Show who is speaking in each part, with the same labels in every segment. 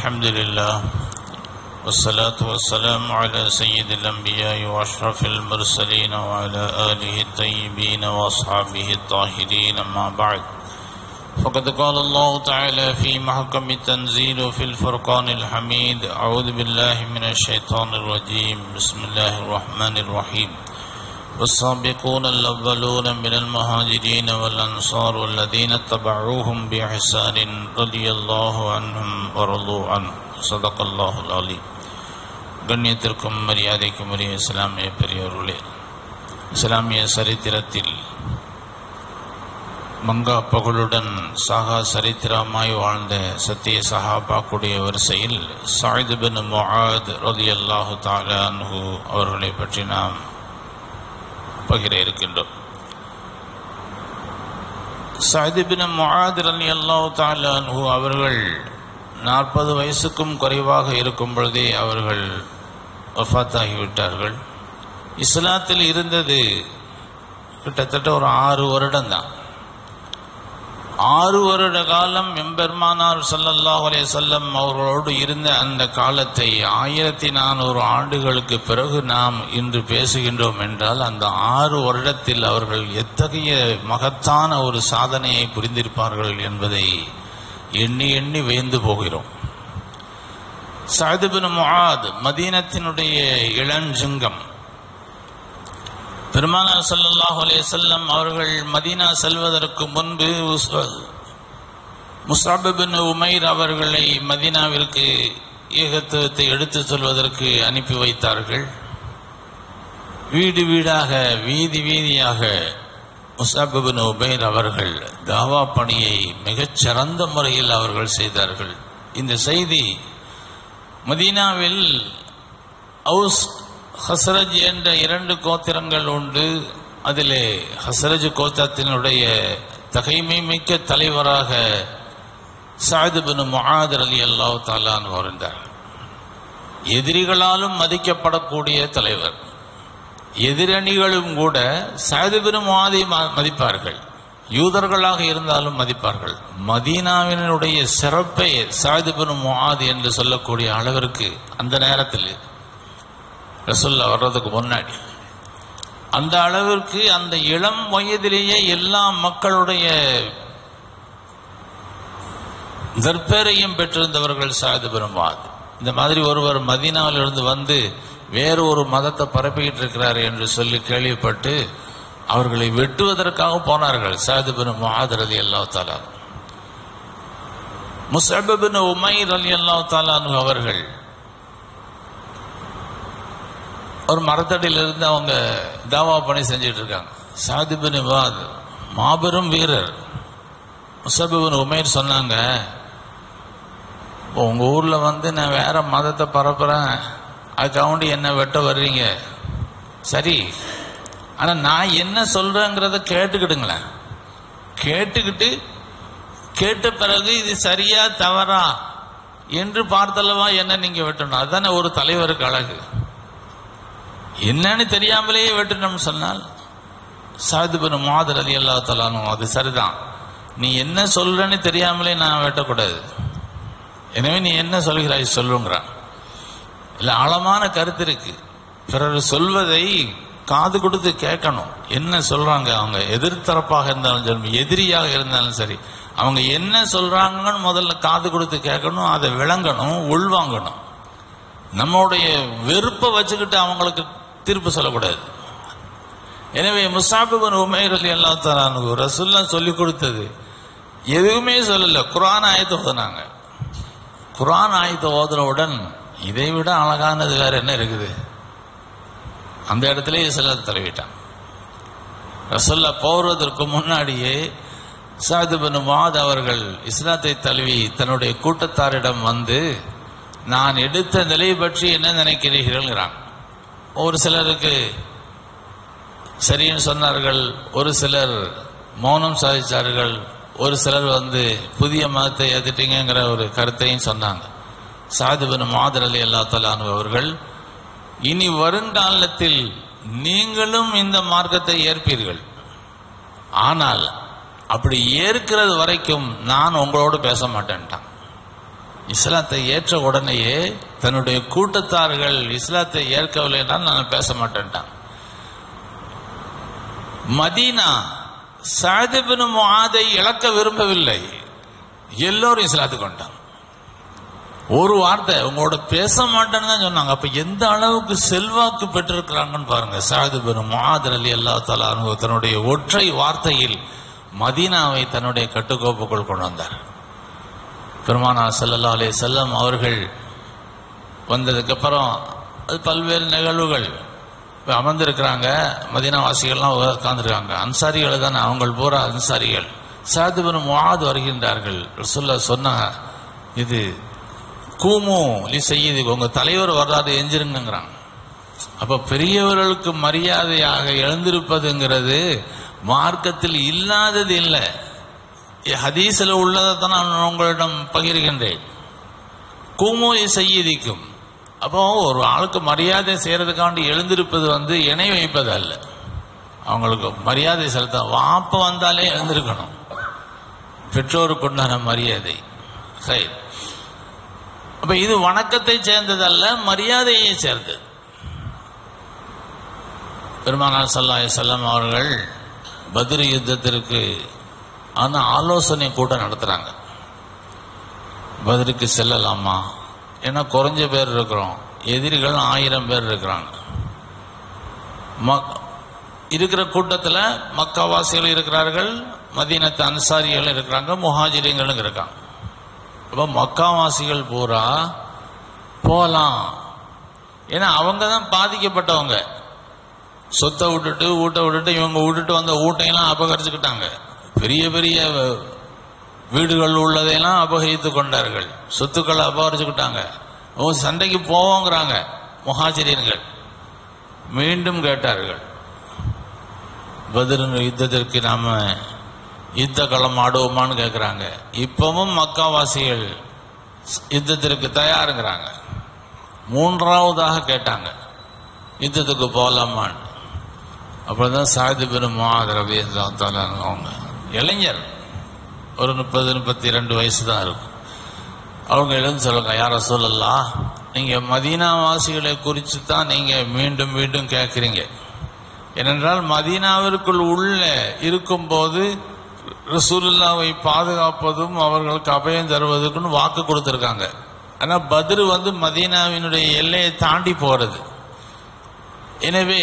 Speaker 1: الحمد لله والصلاة والسلام على سيد الأنبياء وأشرف المرسلين وعلى آله الطيبين وأصحابه الطاهرين أما بعد فقد قال الله تعالى في محكم التنزيل في الفرقان الحميد أعوذ بالله من الشيطان الرجيم بسم الله الرحمن الرحيم والسابقون الأولون من المهاجرين والأنصار والذين اتبعوهم بإحسان رضي الله عنهم ورضوا عنه صدق الله العليم கண்ணியத்திற்கும் மரியாதைக்கும் உரிய இஸ்லாமிய பெரியவர்களே இஸ்லாமிய சரித்திரத்தில் மங்கா பகலுடன் சாகா சரித்திரமாய் வாழ்ந்த சத்திய சஹாபாக்குடைய வரிசையில் சாயிது பின் முஆத் ரலியல்லாஹு தஆலா அன்ஹு அவர்களை பற்றி நாம் பகிர இருக்கின்றோம் சாயிது பின் முஆத் ரலியல்லாஹு தஆலா அன்ஹு அவர்கள் நாற்பது வயசுக்கும் குறைவாக இருக்கும் பொழுதே அவர்கள் வஃபாத்தாகிவிட்டார்கள் இஸ்லாத்தில் இருந்தது கிட்டத்தட்ட ஒரு ஆறு வருடம் தான் ஆறு வருட காலம் எம்பெருமானார் ஸல்லல்லாஹு அலைஹி வஸல்லம் அவர்களோடு இருந்த அந்த காலத்தை ஆயிரத்தி நானூறு ஆண்டுகளுக்கு பிறகு நாம் இன்று பேசுகின்றோம் என்றால் அந்த ஆறு வருடத்தில் அவர்கள் எத்தகைய மகத்தான ஒரு சாதனையை புரிந்திருப்பார்கள் என்பதை எண்ணி எண்ணி வியந்து போகிறோம் சாதிபின் முஆத் மதீனத்தினுடைய இளஞ்சிங்கம் பெருமானார் ஸல்லல்லாஹு அலைஹி வஸல்லம் அவர்கள் மதீனா செல்வதற்கு முன்பு முஸ்அப் பின் உமைர் அவர்களை மதீனாவிற்கு ஏகத்துவத்தை எடுத்து சொல்வதற்கு அனுப்பி வைத்தார்கள் வீடு வீடாக வீதி வீதியாக முஸ்அப் பின் உமைர் அவர்கள் தாவா பணியை மிகச் சிறந்த முறையில் அவர்கள் செய்தார்கள் இந்த செய்தி மதீனாவில் அவுஸ் ஹசரஜ் என்ற இரண்டு கோத்திரங்கள் உண்டு அதிலே ஹசரஜ் கோத்திரத்தினுடைய தகைமை மிக்க தலைவராக சாயிது பின் முஆதர் அலி அல்லாஹ் தாலான் இருந்தார் எதிரிகளாலும் மதிக்கப்படக்கூடிய தலைவர் எதிரணிகளும் கூட சாயிது பின் முஆதை மதிப்பார்கள் யூதர்களாக இருந்தாலும் மதிப்பார்கள் மதீனாவினுடைய சிறப்பை சாயிது பின் முஆத் என்று சொல்லக்கூடிய அளவிற்கு அந்த நேரத்தில் ரசுல்லா வர்றதுக்கு முன்னாடி அந்த அளவிற்கு அந்த இளம் வயதிலேயே எல்லா மக்களுடைய தற்பேரையும் பெற்றிருந்தவர்கள் சாயது பெருமாது இந்த மாதிரி ஒருவர் மதீனாவிலிருந்து வந்து வேறு ஒரு மதத்தை பரப்பிக்கிட்டு இருக்கிறார் என்று சொல்லி கேள்விப்பட்டு அவர்களை வெட்டுவதற்காக போனார்கள் சாயது பின் முஹாத் அலி அல்லா தாலா முசபின் உமைர் அலி அல்லா தாலானு அவர்கள் ஒரு மரத்தடியிலிருந்து அவங்க தாவா பணி செஞ்சுட்டு இருக்காங்க சாதிபின் வாத் மாபெரும் வீரர் முசபிபின் உமேர் சொன்னாங்க உங்க ஊர்ல வந்து நான் வேற மதத்தை பரப்புறேன் அதுக்காண்டி என்ன வெட்ட வர்றீங்க சரி ஆனா நான் என்ன சொல்றேங்கிறத கேட்டுக்கிடுங்களேன் கேட்டுக்கிட்டு கேட்ட பிறகு இது சரியா தவறா என்று பார்த்தல்லவா என்ன நீங்க வெட்டணும் அதுதானே ஒரு தலைவருக்கு அழகு என்னன்னு தெரியாமலேயே வெட்டணும்னு சொன்னால் சாதிபன் மாதர் அலி அல்லா தலானும் அது சரிதான் நீ என்ன சொல்றன்னு தெரியாமலே நான் வெட்டக்கூடாது எனவே நீ என்ன சொல்கிறாய் சொல்லுங்கிறான் இல்ல ஆழமான கருத்து இருக்கு பிறர் சொல்வதை காது கொடுத்து கேட்கணும் என்ன சொல்றாங்க அவங்க எதிர்த்தரப்பாக இருந்தாலும் சரி எதிரியாக இருந்தாலும் சரி அவங்க என்ன சொல்றாங்கன்னு முதல்ல காது கொடுத்து கேட்கணும் அதை விளங்கணும் உள்வாங்கணும் நம்மளுடைய வெறுப்பை வச்சுக்கிட்டு அவங்களுக்கு தீர்ப்பு சொல்லக்கூடாது எனவே முசாபிபன் உமேர் அலி அல்லா தலானு ரசுல்லா சொல்லி கொடுத்தது எதுவுமே சொல்லல குரான் ஆயத்தை ஓதுனாங்க குரான் ஆயத்தை ஓதுனவுடன் இதை விட அழகானது வேற என்ன இருக்குது அந்த இடத்துல இஸ்லாத்தை தழுவிட்டான் ரசுல்லா போவதற்கு முன்னாடியே சாது பின் மாத் அவர்கள் இஸ்லாத்தை தழுவி தன்னுடைய கூட்டத்தாரிடம் வந்து நான் எடுத்த நிலை பற்றி என்ன நினைக்கிறீர்கள்ங்கிறான் ஒரு சிலருக்கு சரின்னு சொன்னார்கள் ஒரு சிலர் மௌனம் சாதிச்சார்கள் ஒரு சிலர் வந்து புதிய மதத்தை ஏத்துட்டீங்கிற ஒரு கருத்தையும் சொன்னாங்க சாதுபின் மாதர் அலி அல்லா தலானு அவர்கள் இனி வருங்காலத்தில் நீங்களும் இந்த மார்க்கத்தை ஏற்பீர்கள் ஆனால் அப்படி ஏற்கிறது வரைக்கும் நான் உங்களோடு பேச மாட்டேன்ட்டான் இஸ்லாத்தை ஏற்ற உடனேயே தன்னுடைய கூட்டத்தார்கள் இஸ்லாத்தை ஏற்கவில்லைன்னா நான் பேச மாட்டேன்ட்டான் மதீனா சாதிபின் முஆதை இழக்க விரும்பவில்லை எல்லோரும் இஸ்லாத்துக்கு வந்துட்டாங்க ஒரு வார்த்தை உங்களோட பேச மாட்டேன்னு தான் சொன்னாங்க அப்ப எந்த அளவுக்கு செல்வாக்கு பெற்றிருக்கிறாங்கன்னு பாருங்க சாது பெரும் மாதர் அலி அல்லா தலா தன்னுடைய ஒற்றை வார்த்தையில் மதீனாவை தன்னுடைய கட்டுக்கோப்புக்குள் கொண்டு வந்தார் பெருமானா ஸல்லல்லாஹு அலைஹி செல்லம் அவர்கள் வந்ததுக்கு அப்புறம் அது பல்வேறு நிகழ்வுகள் இப்ப அமர்ந்திருக்கிறாங்க மதீனா வாசிகள்லாம் உட்கார்ந்துருக்காங்க அன்சாரிகள் தானே அவங்க பூரா அன்சாரிகள் சாது பெரும் முஆத் வருகின்றார்கள் ரசூல்லா சொன்னா இது கூமு லி செய்யுது உங்க தலைவர் வர்றாரு எஞ்சிருங்கிறாங்க அப்ப பெரியவர்களுக்கு மரியாதையாக எழுந்திருப்பதுங்கிறது மார்க்கத்தில் இல்லாதது இல்லை ஹதீஸில் உள்ளதை தான் நான் உங்களிடம் பகிர்கின்றேன் கூமூலி செய்யதிக்கும் அப்போ ஒரு ஆளுக்கு மரியாதை செய்யறதுக்காண்டி எழுந்திருப்பது வந்து இணை வைப்பது அல்ல அவங்களுக்கு மரியாதை செலுத்த வாப்ப வந்தாலே எழுந்திருக்கணும் பெற்றோருக்கு உண்டான மரியாதை சரி அப்ப இது வணக்கத்தை சேர்ந்ததல்ல மரியாதையை சேர்ந்தது பெருமானார் சல்லாஹ் செல்லம் அவர்கள் பத்ரி யுத்தத்திற்கு ஆனா ஆலோசனை கூட்டம் நடத்துறாங்க பதிலுக்கு செல்லலாமா ஏன்னா குறைஞ்ச பேர் இருக்கிறோம் எதிரிகள் ஆயிரம் பேர் இருக்கிறாங்க மக்- இருக்கிற கூட்டத்தில் மக்காவாசிகள் இருக்கிறார்கள் மதீனத்து அன்சாரிகள் இருக்கிறாங்க முஹாஜிரியங்களும் இருக்காங்க அப்போ மக்காவாசிகள் பூரா போகலாம் ஏன்னா அவங்க தான் பாதிக்கப்பட்டவங்க சொத்தை விட்டுட்டு வீட்டை விட்டுட்டு இவங்க விட்டுட்டு வந்த வீட்டையெல்லாம் அபகரிச்சுக்கிட்டாங்க பெரிய பெரிய வீடுகள் உள்ளதையெல்லாம் அபகரித்து கொண்டார்கள் சொத்துக்களை அபகரிச்சுக்கிட்டாங்க அவங்க சண்டைக்கு போவோங்கிறாங்க முஹாஜிரியர்கள் மீண்டும் கேட்டார்கள் பதில் யுத்தத்திற்கு நாம யுத்த களம் ஆடுவோமான்னு கேட்குறாங்க இப்பவும் மக்காவாசிகள் யுத்தத்திற்கு தயாருங்கிறாங்க மூன்றாவதாக கேட்டாங்க யுத்தத்துக்கு போகலாமான்னு அப்படிதான் சாதி பெரும் ரவி அவங்க இளைஞர் ஒரு முப்பது முப்பத்தி ரெண்டு வயசு தான் இருக்கும் அவங்க எழுந்து சொல்லுங்க யார சொல்லலாம் நீங்க மதீனா வாசிகளை குறித்து தான் நீங்க மீண்டும் மீண்டும் கேட்குறீங்க ஏனென்றால் மதீனாவிற்குள் உள்ள இருக்கும்போது ரசூலுல்லாவை பாதுகாப்பதும் அவர்களுக்கு அபயம் தருவதற்குன்னு வாக்கு கொடுத்துருக்காங்க ஆனா பத்ரு வந்து மதீனாவினுடைய எல்லையை தாண்டி போறது எனவே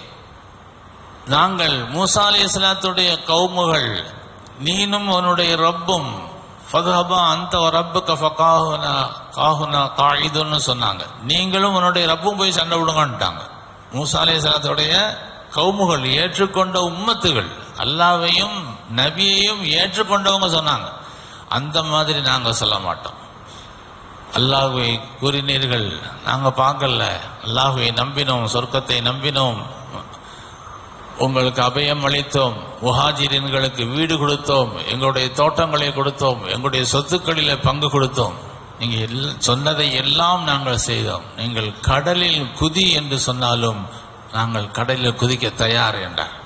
Speaker 1: நாங்கள் மூசா அலி இஸ்லாத்துடைய கவுமுகள் நீனும் உன்னுடைய ரப்பும் ஃபதஹபா அந்த ரப்புக்க ஃபகாஹுனா காஹுனா காயிதுன்னு சொன்னாங்க நீங்களும் உன்னுடைய ரப்பும் போய் சண்டை விடுங்கன்ட்டாங்க மூசா அலி இஸ்லாத்துடைய கவுமுகள் ஏற்றுக்கொண்ட உம்மத்துகள் அல்லாவையும் நபியையும் ஏற்றுக்கொண்டவங்க சொன்னாங்க அந்த மாதிரி நாங்க சொல்ல மாட்டோம் அல்லாஹுவை கூறினீர்கள் நாங்க பார்க்கல அல்லாஹுவை நம்பினோம் சொர்க்கத்தை நம்பினோம் உங்களுக்கு அபயம் அளித்தோம் முஹாஜிரின்களுக்கு வீடு கொடுத்தோம் எங்களுடைய தோட்டங்களை கொடுத்தோம் எங்களுடைய சொத்துக்களிலே பங்கு கொடுத்தோம் நீங்க எல்- சொன்னதை எல்லாம் நாங்கள் செய்தோம் நீங்கள் கடலில் குதி என்று சொன்னாலும் நாங்கள் கடலில் குதிக்க தயார் என்றார்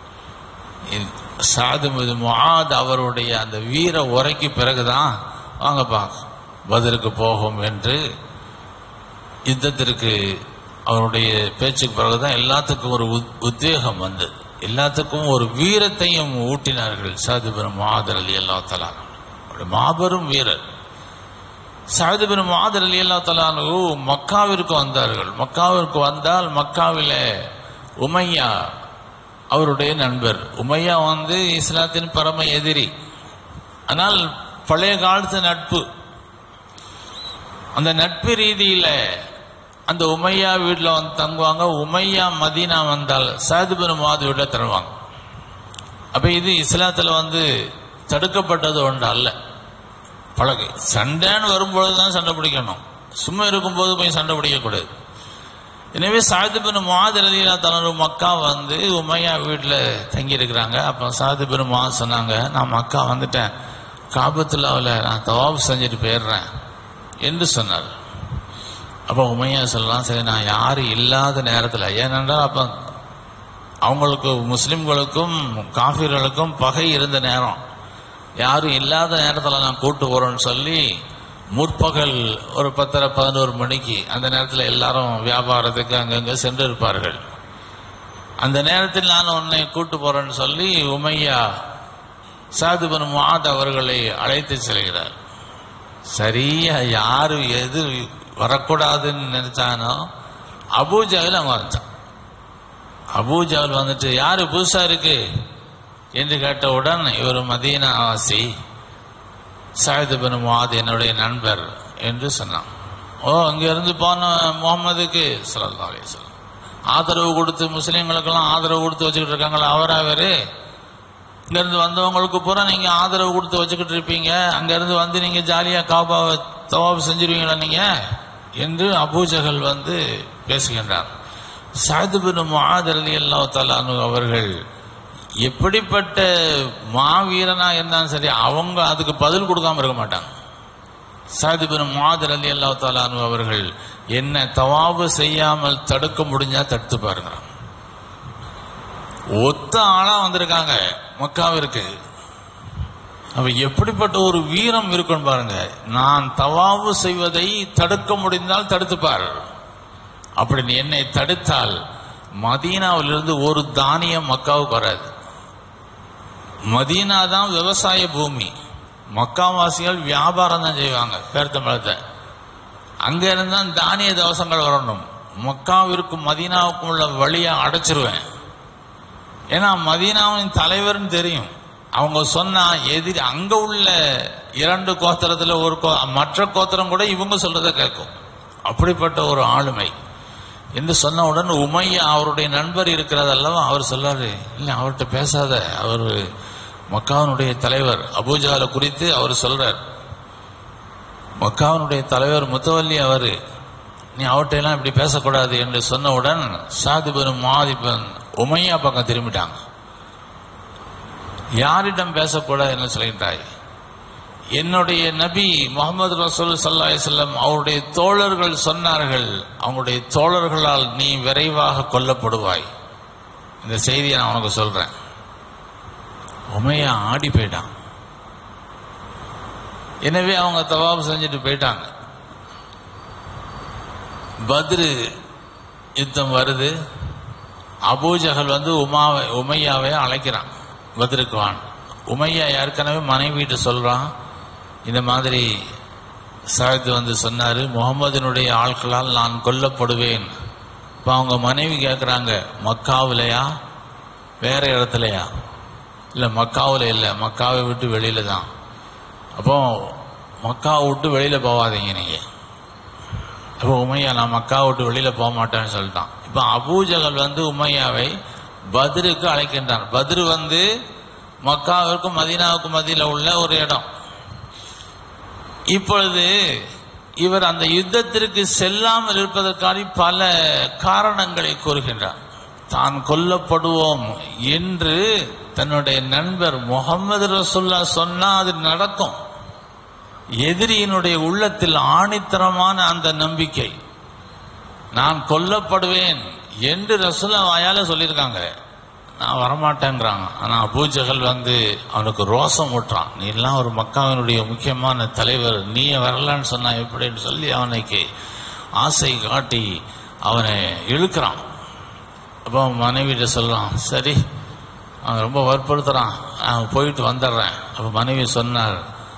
Speaker 1: சாது முஆத் அவருடைய அந்த வீர உரைக்கு பிறகுதான் வாங்க பார்க்க பதிலுக்கு போகும் என்று யுத்தத்திற்கு அவருடைய பேச்சுக்கு பிறகுதான் எல்லாத்துக்கும் ஒரு உத்- உத்வேகம் வந்தது எல்லாத்துக்கும் ஒரு வீரத்தையும் ஊட்டினார்கள் சாதிபெரும் மாதர் அலி அல்லா தலா மாபெரும் வீரர் சாதிபெரும் மாதர் அலி அல்லா தலானு மக்காவிற்கு வந்தார்கள் மக்காவிற்கு வந்தால் மக்காவிலே உமையா அவருடைய நண்பர் உமையா வந்து இஸ்லாத்தின் பரம எதிரி ஆனால் பழைய காலத்து நட்பு அந்த நட்பு ரீதியில அந்த உமையா வீட்டில் வந்து தங்குவாங்க உமையா மதீனா வந்தால் சாதுபெரும் மாது வீட்டில் தருவாங்க அப்ப இது இஸ்லாத்துல வந்து தடுக்கப்பட்டது ஒன்று அல்ல பழகு சண்டைன்னு வரும்பொழுது தான் சண்டை பிடிக்கணும் சும்மா இருக்கும்போது போய் சண்டை பிடிக்கக்கூடாது எனவே சாதுபெரும் மாது ரதியிலா தலைவர் மக்கா வந்து உமையா வீட்டில் தங்கி இருக்கிறாங்க அப்போ சாதுபெரும் மாது சொன்னாங்க நான் மக்கா வந்துட்டேன் காபத்துல்லாவில் நான் தவாப் செஞ்சுட்டு போயிடுறேன் என்று சொன்னார் அப்போ உமையா சொல்லலாம் சரி நான் யாரும் இல்லாத நேரத்தில் ஏனென்றால் அப்போ அவங்களுக்கு முஸ்லிம்களுக்கும் காஃபிர்களுக்கும் பகை இருந்த நேரம் யாரும் இல்லாத நேரத்தில் நான் கூட்டு போறேன்னு சொல்லி முற்பகல் ஒரு பத்தரை பதினோரு மணிக்கு அந்த நேரத்தில் எல்லாரும் வியாபாரத்துக்கு அங்கங்க சென்று இருப்பார்கள் அந்த நேரத்தில் நான் உன்னை கூட்டு போறேன்னு சொல்லி உமையா சாதுபன் முஆத் அவர்களை அழைத்து செல்கிறார் சரியா யாரு எது வரக்கூடாதுன்னு நினைச்சானோ அபூஜாவில் அங்க வந்துட்டான் அபூஜாவில் வந்துட்டு யாரு புதுசா இருக்கு என்று கேட்டவுடன் இவர் மதீனா வாசி சாயித் பின் முஆத் என்னுடைய நண்பர் என்று சொன்னான் ஓ அங்க இருந்து போன முகமதுக்கு ஸல்லல்லாஹு அலைஹி வஸல்லம் ஆதரவு கொடுத்து முஸ்லீம்களுக்கெல்லாம் ஆதரவு கொடுத்து வச்சுக்கிட்டு இருக்காங்களா அவரா அவரு இங்க இருந்து வந்தவங்களுக்கு பூரா நீங்க ஆதரவு கொடுத்து வச்சுக்கிட்டு இருப்பீங்க அங்க இருந்து வந்து நீங்க ஜாலியா காபாவை தவாப் செஞ்சிருவீங்களா நீங்க என்று அபூஜகல் வந்து பேசுகின்றார் சாது பின் முஆத் ரலியல்லாஹு தஆலா அன்ஹு அவர்கள் எப்படிப்பட்ட மாவீரனா இருந்தாலும் சரி அவங்க அதுக்கு பதில் கொடுக்காம இருக்க மாட்டாங்க சாது பின் முஆத் ரலியல்லாஹு தஆலா அன்ஹு அவர்கள் என்ன தவாபு செய்யாமல் தடுக்க முடிஞ்சா தடுத்து பாருங்க ஒத்த ஆளா வந்திருக்காங்க மக்காவிற்கு அவ எப்படிப்பட்ட ஒரு வீரம் இருக்குன்னு பாருங்க நான் தவாவு செய்வதை தடுக்க முடிந்தால் தடுத்துப்பார் அப்படி நீ என்னை தடுத்தால் மதீனாவிலிருந்து ஒரு தானியம் மக்காவுக்கு வராது மதீனா தான் விவசாய பூமி மக்காவாசிகள் வியாபாரம் தான் செய்வாங்க பேர்த்தம்பழத்தை அங்க இருந்து தான் தானிய தவசங்கள் வரணும் மக்காவிற்கும் மதீனாவுக்கும் உள்ள வழியை அடைச்சிருவேன் ஏன்னா மதீனாவின் தலைவர்னு தெரியும் அவங்க சொன்னா எதிரி அங்க உள்ள இரண்டு கோத்திரத்துல ஒரு கோ மற்ற கோத்திரம் கூட இவங்க சொல்றத கேட்கும் அப்படிப்பட்ட ஒரு ஆளுமை என்று சொன்ன உடனே உமையா அவருடைய நண்பர் இருக்கிறதல்லவா அவர் சொல்லாரு இல்ல அவர்கிட்ட பேசாத அவர் மக்காவினுடைய தலைவர் அபூஜால குறித்து அவர் சொல்றார் மக்காவினுடைய தலைவர் முத்தவல்லி அவரு நீ அவர்கிட்ட எல்லாம் இப்படி பேசக்கூடாது என்று சொன்னவுடன் சாதிபன் மாதிபன் உமையா பக்கம் திரும்பிட்டாங்க யாரிடம் பேசக்கூடாது என்று சொல்கின்றாய் என்னுடைய நபி முகமது ரசூல் சல்லாஹ் செல்லம் அவருடைய தோழர்கள் சொன்னார்கள் அவங்களுடைய தோழர்களால் நீ விரைவாக கொல்லப்படுவாய் இந்த செய்தியை நான் உனக்கு சொல்றேன் உமையா ஆடி போயிட்டான் எனவே அவங்க தவாபு செஞ்சுட்டு போயிட்டாங்க பத்ரு யுத்தம் வருது அபூஜகல் வந்து உமாவை உமையாவை அழைக்கிறான் பத்ருக்கு வான் உமையா ஏற்கனவே மனைவிட்டு சொல்றான் இந்த மாதிரி சாயத்து வந்து சொன்னாரு முகமதினுடைய ஆட்களால் நான் கொல்லப்படுவேன் இப்போ அவங்க மனைவி கேட்குறாங்க மக்காவிலையா வேற இடத்துலையா இல்லை மக்காவில் இல்லை மக்காவை விட்டு வெளியில தான் அப்போ மக்காவை விட்டு வெளியில போகாதீங்க நீங்க அப்போ உமையா நான் மக்காவை விட்டு வெளியில போக மாட்டேன்னு சொல்லிட்டான் இப்போ அபூஜகல் வந்து உமையாவை பத்ருக்கு அழைக்கின்றான் பத்ரு வந்து மக்காவிற்கும் மதீனாவுக்கும் மத்தியில் உள்ள ஒரு இடம் இப்பொழுது இவர் அந்த யுத்தத்திற்கு செல்லாமல் இருப்பதற்காக பல காரணங்களை கூறுகின்றார் தான் கொல்லப்படுவோம் என்று தன்னுடைய நண்பர் முகமது ரசுல்லா சொன்னா அது நடக்கும் எதிரியினுடைய உள்ளத்தில் ஆணித்தரமான அந்த நம்பிக்கை நான் கொல்லப்படுவேன் என்று ரசுல்லா வாயால சொல்லியிருக்காங்க நான் வரமாட்டேங்கிறாங்க ஆனா அபூஜகல் வந்து அவனுக்கு ரோசம் ஊட்டுறான் நீ எல்லாம் ஒரு மக்காவினுடைய முக்கியமான தலைவர் நீ வரலான்னு சொன்னா எப்படின்னு சொல்லி அவனுக்கு ஆசை காட்டி அவனை இழுக்கிறான் அப்போ அவன் மனைவிட்ட சொல்றான் சரி அவன் ரொம்ப வற்புறுத்துறான் நான் போயிட்டு வந்துடுறேன் அப்போ மனைவி சொன்னார்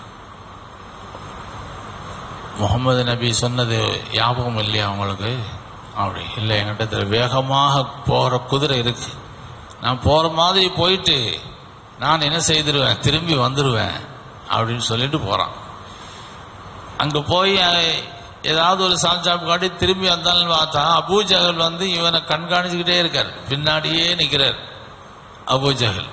Speaker 1: முகமது நபி சொன்னது ஞாபகம் இல்லையா உங்களுக்கு அப்படி இல்லை என்கிட்ட வேகமாக போகிற குதிரை இருக்கு நான் போகிற மாதிரி போயிட்டு நான் என்ன செய்திருவேன் திரும்பி வந்துடுவேன் அப்படின்னு சொல்லிட்டு போகிறான் அங்கே போய் அஹ், ஏதாவது ஒரு சால்சாப் காட்டி திரும்பி வந்தாலும் பார்த்தா அபூஜகல் வந்து இவனை கண்காணிச்சுக்கிட்டே இருக்கார் பின்னாடியே நிற்கிறார் அபூஜகல்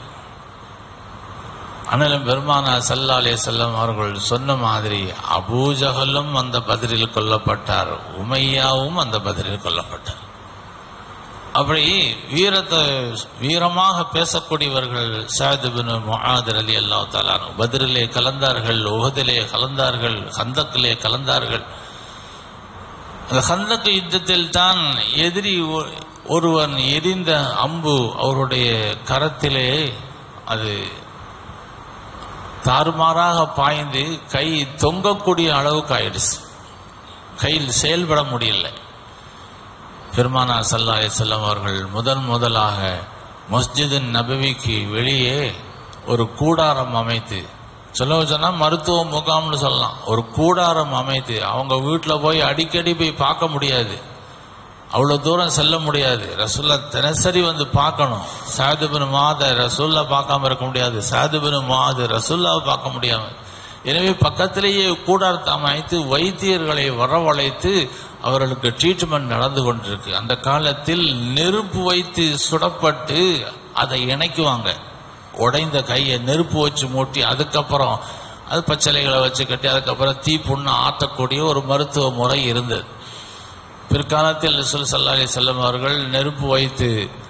Speaker 1: அனலும் பெருமானா சல்லா அலே செல்லம் அவர்கள் சொன்ன மாதிரி அபூஜகலும் அந்த பதிலில் கொல்லப்பட்டார் உமையாவும் அந்த பதிலில் கொல்லப்பட்டார் அப்படி வீரத்தை வீரமாக பேசக்கூடியவர்கள் சாயது பின் முஆதர் அலி அல்லாஹ் தாலானு பதிரிலே கலந்தார்கள் உகதிலே கலந்தார்கள் ஹந்தக்கிலே கலந்தார்கள் அந்த ஹந்தக்கு யுத்தத்தில் தான் எதிரி ஒ- ஒருவன் எரிந்த அம்பு அவருடைய கரத்திலே அது தாறுமாறாக பாய்ந்து கை தொங்கக்கூடிய அளவுக்கு ஆயிடுச்சு கையில் செயல்பட முடியல பெருமானா சல்லா செல்லம் அவர்கள் முதன் முதலாக மஸ்ஜிது நபவிக்கு வெளியே ஒரு கூடாரம் அமைத்து சொல்ல சொன்னா மருத்துவ முகாம்னு சொல்லலாம் ஒரு கூடாரம் அமைத்து அவங்க வீட்டில் போய் அடிக்கடி போய் பார்க்க முடியாது அவ்வளோ தூரம் செல்ல முடியாது ரசூல்லா தினசரி வந்து பார்க்கணும் சாதுபின் மாத ரசூல்லா பார்க்காம இருக்க முடியாது சாதுபின் மாத ரசூல்லாவை பார்க்க முடியாம எனவே பக்கத்திலேயே கூடாரத்தை அமைத்து வைத்தியர்களை வரவழைத்து அவர்களுக்கு ட்ரீட்மெண்ட் நடந்து கொண்டிருக்கு அந்த காலத்தில் நெருப்பு வைத்து சுடப்பட்டு அதை இணைக்குவாங்க உடைந்த கையை நெருப்பு வச்சு மூட்டி அதுக்கப்புறம் அது பச்சளைகளை வச்சு கட்டி அதுக்கப்புறம் தீ புண்ணு ஆற்றக்கூடிய ஒரு மருத்துவ முறை இருந்தது பிற்காலத்தில் ரசூல் சல்லா அலி செல்லம் அவர்கள் நெருப்பு வைத்து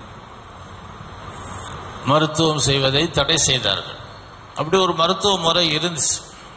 Speaker 1: மருத்துவம் செய்வதை தடை செய்தார்கள் அப்படி ஒரு மருத்துவ முறை இருந்துச்சு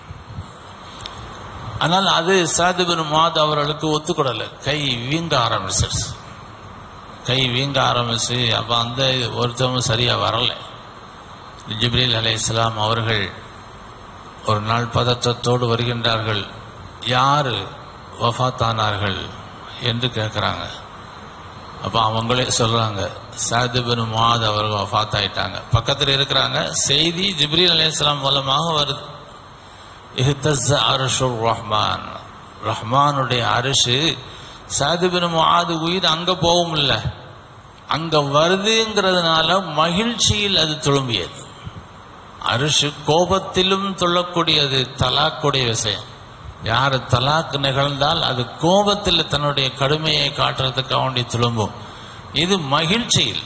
Speaker 1: ஆனால் அது சாதிபின் மாத் அவர்களுக்கு ஒத்துக்கொடலை கை வீங்க ஆரம்பிச்சிருச்சு கை வீங்க ஆரம்பிச்சு அப்போ அந்த ஒருத்தவங்க சரியாக வரலை ஜிப்ரீல் அலை இஸ்லாம் அவர்கள் ஒரு நாள் பதற்றத்தோடு வருகின்றார்கள் யார் வஃத்தானார்கள் என்று கேட்குறாங்க அப்போ அவங்களே சொல்கிறாங்க சாதிபின் மாத் அவர்கள் வஃத் ஆயிட்டாங்க பக்கத்தில் இருக்கிறாங்க செய்தி ஜிப்ரீல் அலி இஸ்லாம் மூலமாக வருது இஹ்தஸ் அருஷுர் ரஹ்மான் ரஹ்மானுடைய அரிசு சாதிபின் மாது உயிர் அங்கே போகும் இல்லை அங்கே வருதுங்கிறதுனால மகிழ்ச்சியில் அது துளும்பியது அரிசு கோபத்திலும் துள்ளக்கூடியது தலாக்குடைய விஷயம் யார் தலாக் நிகழ்ந்தால் அது கோபத்தில் தன்னுடைய கடுமையை காட்டுறதுக்கு வேண்டி துளும்பும் இது மகிழ்ச்சியில்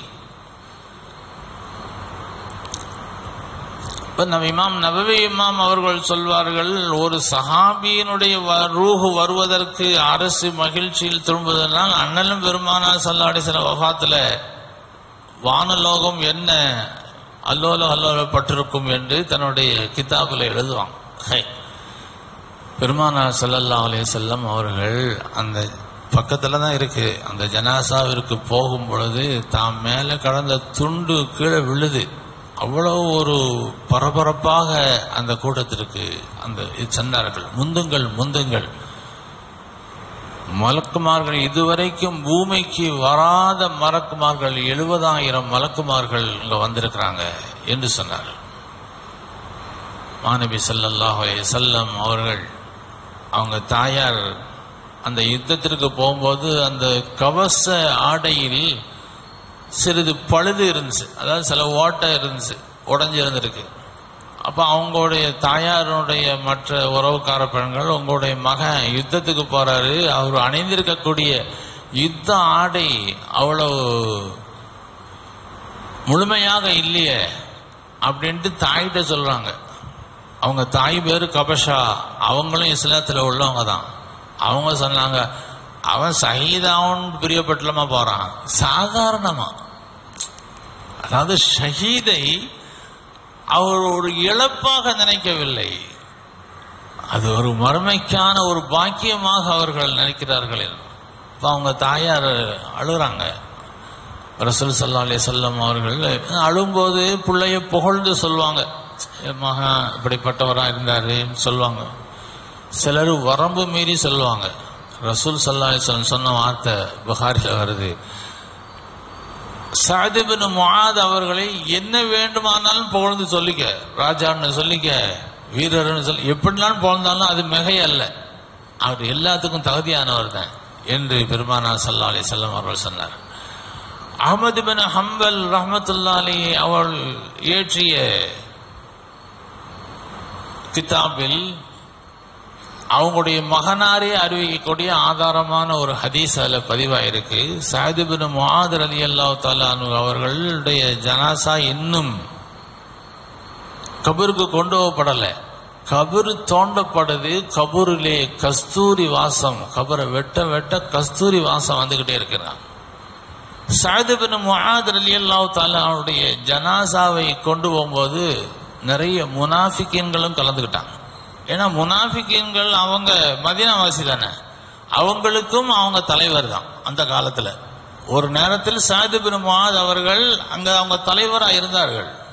Speaker 1: இப்ப நம்ம இமாம் நபவி இமாம் அவர்கள் சொல்வார்கள் ஒரு சஹாபியினுடைய வ- ரூஹு வருவதற்கு அரசு மகிழ்ச்சியில் திரும்புவதனால் அண்ணலும் பெருமானா சல்லாடி சில வபாத்துல வானலோகம் என்ன அல்லோல அல்லோலப்பட்டிருக்கும் என்று தன்னுடைய கிதாபில் எழுதுவாங்க ஹை. பெருமானார் ஸல்லல்லாஹு அலைஹி வஸல்லம் அவர்கள் அந்த பக்கத்துல தான் இருக்கு அந்த ஜனாசாவிற்கு போகும் பொழுது தாம் மேல கடந்த துண்டு கீழே விழுது அவ்வளவு ஒரு பரபரப்பாக அந்த கூட்டத்திற்கு அந்த சென்றார்கள் முந்துங்கள் முந்துங்கள் மலக்குமார்கள் இதுவரைக்கும் பூமிக்கு வராத மலக்குமார்கள் எழுபதாயிரம் மலக்குமார்கள் இங்க வந்திருக்கிறாங்க என்று சொன்னார் மாநபி ஸல்லல்லாஹு அலைஹி வஸல்லம் அவர்கள் அவங்க தாயார் அந்த யுத்தத்திற்கு போகும்போது அந்த கவச ஆடையில் சிறிது பழுது இருந்துச்சு அதாவது சில ஓட்டை இருந்துச்சு உடஞ்சி இருந்திருக்கு அப்போ அவங்களுடைய தாயாருடைய மற்ற உறவுக்கார பெண்கள் உங்களுடைய மகன் யுத்தத்துக்கு போறாரு அவர் அணிந்திருக்கக்கூடிய யுத்த ஆடை அவ்வளவு முழுமையாக இல்லையே அப்படின்ட்டு தாயிட்ட சொல்றாங்க அவங்க தாய் பேரு கபஷா அவங்களும் இஸ்லாத்துல உள்ளவங்க தான் அவங்க சொன்னாங்க அவன் சஹீதாவும் பிரியப்பட்டலமா போறான் சாதாரணமா அதாவது ஷஹீதை அவர் ஒரு இழப்பாக நினைக்கவில்லை அது ஒரு மறுமைக்கான ஒரு பாக்கியமாக அவர்கள் நினைக்கிறார்கள் இப்போ அவங்க தாயார் அழுகிறாங்க ரசூல் சல்லா அலி சொல்லம் அவர்கள் அழும்போது பிள்ளைய புகழ்ந்து சொல்லுவாங்க என் மகன் இப்படிப்பட்டவராக இருந்தாருன்னு சொல்லுவாங்க சிலர் வரம்பு மீறி சொல்லுவாங்க ரசூல் சல்லா அலிஸ்லம் சொன்ன வார்த்தை புகாரில் வருது சாதிபின் முஆத் அவர்களை என்ன வேண்டுமானாலும் புகழ்ந்து சொல்லிக்க ராஜான்னு சொல்லிக்க வீரர்னு சொல்லி எப்படினாலும் புகழ்ந்தாலும் அது மிகை அல்ல அவர் எல்லாத்துக்கும் தகுதியானவர் தான் என்று பெருமானா சல்லா அலி செல்லம் அவர்கள் சொன்னார் அகமது பின் ஹம்பல் ரஹமத்துல்லா அலி அவள் இயற்றிய கிதாபில் அவங்களுடைய மகனாரே அறிவிக்கக்கூடிய ஆதாரமான ஒரு ஹதீஸ் அதில் பதிவாயிருக்கு சாதிபின் முஆதர் அலி அல்லாஹ் தாலானு அவர்களுடைய ஜனாசா இன்னும் கபருக்கு கொண்டு போகப்படலை கபரு தோண்டப்படுது கபூரிலே கஸ்தூரி வாசம் கபரை வெட்ட வெட்ட கஸ்தூரி வாசம் வந்துகிட்டே இருக்கிறான் சாதிபின் முஆதர் அலி அல்லாஹ் தாலாவுடைய ஜனாசாவை கொண்டு போகும்போது நிறைய முனாஃபிக்கின்களும் கலந்துக்கிட்டாங்க ஏன்னா முனாஃபிக்கின்கள் அவங்க மதீனாவாசி தானே அவங்களுக்கும் அவங்க தலைவர் தான் அந்த காலத்துல ஒரு நேரத்தில் சாது பின் முஆத் அவர்கள் அங்க அவங்க தலைவராக இருந்தார்கள்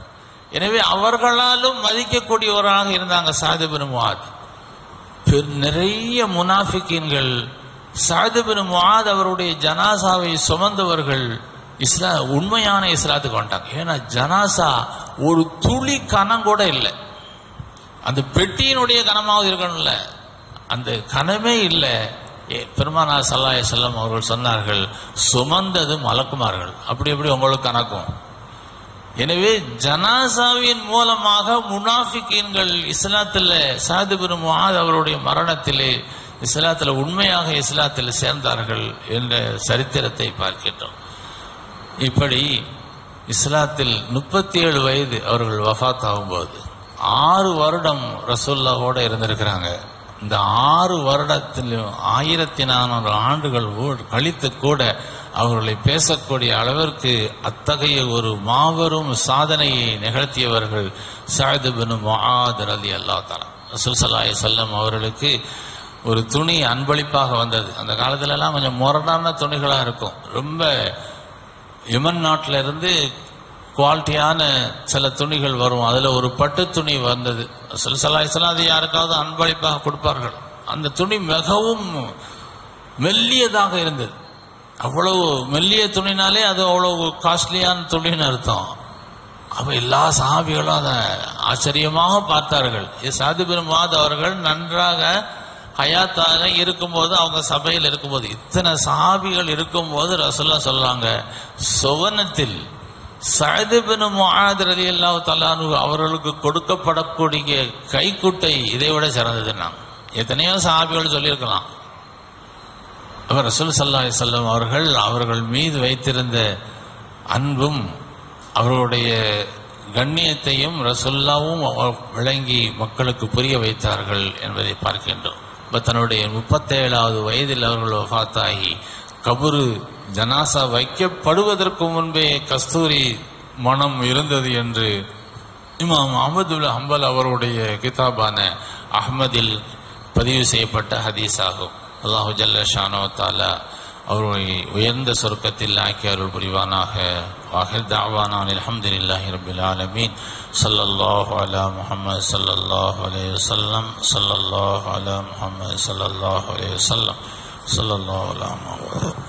Speaker 1: எனவே அவர்களாலும் மதிக்கக்கூடியவராக இருந்தாங்க சாது பின் முஆத் பெரு- நிறைய முனாஃபிக்கீன்கள் சாது பின் முஆத் அவருடைய ஜனாசாவை சுமந்தவர்கள் இஸ்லா உண்மையான இஸ்லாத்துக்கு வந்துட்டாங்க ஏன்னா ஜனாசா ஒரு துளி கணம் கூட இல்லை அந்த பெட்டியினுடைய கனமாவது இருக்கணும்ல அந்த கனமே இல்லை ஏ, பெருமானா சல்லாய செல்லம் அவர்கள் சொன்னார்கள் சுமந்தது மலக்குமார்கள் அப்படி எப்படி உங்களுக்கு கணக்கும் எனவே ஜனாசாவின் மூலமாக முனாஃபிக்கீன்கள் இஸ்லாத்தில் சாது பின் முஆத் அவருடைய மரணத்திலே இஸ்லாத்தில் உண்மையாக இஸ்லாத்தில் சேர்ந்தார்கள் என்ற சரித்திரத்தை பார்க்கின்றோம் இப்படி இஸ்லாத்தில் முப்பத்தி ஏழு வயது அவர்கள் வஃபாத் ஆகும்போது ஆறு வருடம் ரசூல்லாவோட இருந்திருக்கிறாங்க இந்த ஆறு வருடத்திலும் ஆயிரத்தி நானூறு ஆண்டுகள் ஊ- கழித்து கூட அவர்களை பேசக்கூடிய அளவிற்கு அத்தகைய ஒரு மாபெரும் சாதனையை நிகழ்த்தியவர்கள் சாயது பின் முஆத் ரலி அல்லா தலா ரசூல் சல்லாஹ் செல்லம் அவர்களுக்கு ஒரு துணி அன்பளிப்பாக வந்தது அந்த காலத்துல எல்லாம் கொஞ்சம் முரடான துணிகளா இருக்கும் ரொம்ப யமன் நாட்டில இருந்து குவாலிட்டியான சில துணிகள் வரும் அதுல ஒரு பட்டு துணி வந்தது சிலசலாய்சலாம் அது யாருக்காவது அன்பளிப்பாக கொடுப்பார்கள் அந்த துணி மிகவும் மெல்லியதாக இருந்தது அவ்வளவு மெல்லிய துணினாலே அது அவ்வளவு காஸ்ட்லியான துணின்னு அர்த்தம் அப்ப எல்லா சஹாபிகளும் அதை ஆச்சரியமாக பார்த்தார்கள் சாது பெருமாத் அவர்கள் நன்றாக ஹயாத்தாக இருக்கும்போது அவங்க சபையில் இருக்கும்போது இத்தனை சஹாபிகள் இருக்கும்போது ரசூல்லா சொல்றாங்க சுவனத்தில் சயதுபின் முஆத் ரலியல்லாஹு தஆலானு அவர்களுக்கு கொடுக்கப்படக்கூடிய கைக்குட்டை இதை விட சிறந்ததுன்னா எத்தனையோ சஹாபிகள் சொல்லியிருக்கலாம் அவர் ரசூல் சல்லா செல்லம் அவர்கள் அவர்கள் மீது வைத்திருந்த அன்பும் அவர்களுடைய கண்ணியத்தையும் ரசுல்லாவும் அவ- விளங்கி மக்களுக்கு புரிய வைத்தார்கள் என்பதை பார்க்கின்றோம் இப்ப தன்னுடைய முப்பத்தேழாவது வயதில் அவர்கள் வஃபாத்தாகி கபரு ஜனாசா வைக்கப்படுவதற்கு முன்பே கஸ்தூரி மனம் இருந்தது என்று இமாம் அஹமதுல் ஹம்பல் அவருடைய கிதாபான அஹ்மதில் பதிவு செய்யப்பட்ட ஹதீஸ் ஆகும் அல்லாஹு ஜல்ல ஷானோ தாலா அவருடைய உயர்ந்த சொர்க்கத்தில் ஆக்கி அருள் புரிவானாக வாஹிர் தாவானான் அல்ஹம்துலில்லாஹி ரபில் ஆலமீன் ஸல்லல்லாஹு அலா முஹம்மது ஸல்லல்லாஹு அலைஹி வஸல்லம் ஸல்லல்லாஹு அலா முஹம்மது ஸல்லல்லாஹு அலைஹி வஸல்லம் ஸல்லல்லாஹு அலா முஹம்மது